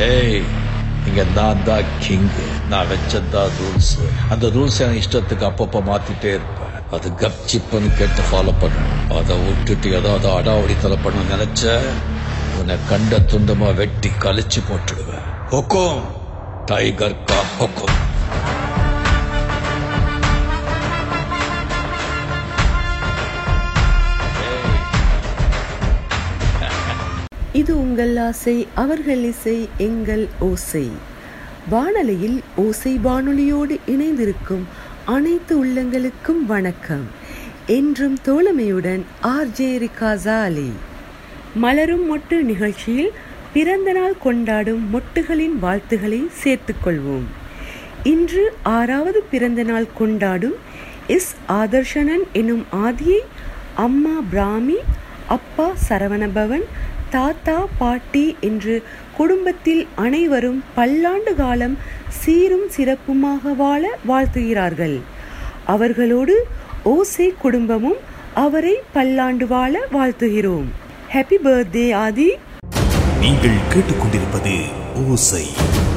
ஏய் இங்க நான் தான் கிங் நான் வச்சதான் ரூல்ஸ் அந்த ரூல்ஸ் என் இஷ்டத்துக்கு அப்பப்ப மாத்திட்டே இருப்பேன் அது கப் சிப்புன்னு கேட்டு ஃபாலோ பண்ணணும் அதை விட்டுட்டு ஏதாவது அடாவடித்தலை பண்ண நினைச்ச உன்னை கண்ட துண்டமா வெட்டி கழிச்சு போட்டுடுவேன் ஹொக்கோம் டைகர் கா ஹொக்கோம் இது உங்கள் ஆசை அவர்கள் இசை எங்கள் ஓசை வானொலியில் ஓசை வானொலியோடு இணைந்திருக்கும் அனைத்து உள்ளங்களுக்கும் வணக்கம் என்றும் தோழமையுடன் ஆர்ஜே ரிகாசா அலி மலரும் மொட்டு நிகழ்ச்சியில் பிறந்த நாள் கொண்டாடும் மொட்டுகளின் வாழ்த்துக்களை சேர்த்துக்கொள்வோம் இன்று ஆறாவது பிறந்த நாள் கொண்டாடும் எஸ் ஆதர்ஷனன் எனும் ஆதியை அம்மா பிராமி அப்பா சரவணபவன் தாத்தா பாட்டி என்று குடும்பத்தில் அனைவரும் பல்லாண்டு காலம் சீரும் சிறப்புமாக வாழ வாழ்த்துகிறார்கள் அவர்களோடு ஓசை குடும்பமும் அவரை பல்லாண்டு வாழ வாழ்த்துகிறோம் ஹாப்பி பர்த்டே ஆதி நீங்கள் கேட்டுக்கொண்டிருப்பது ஓசை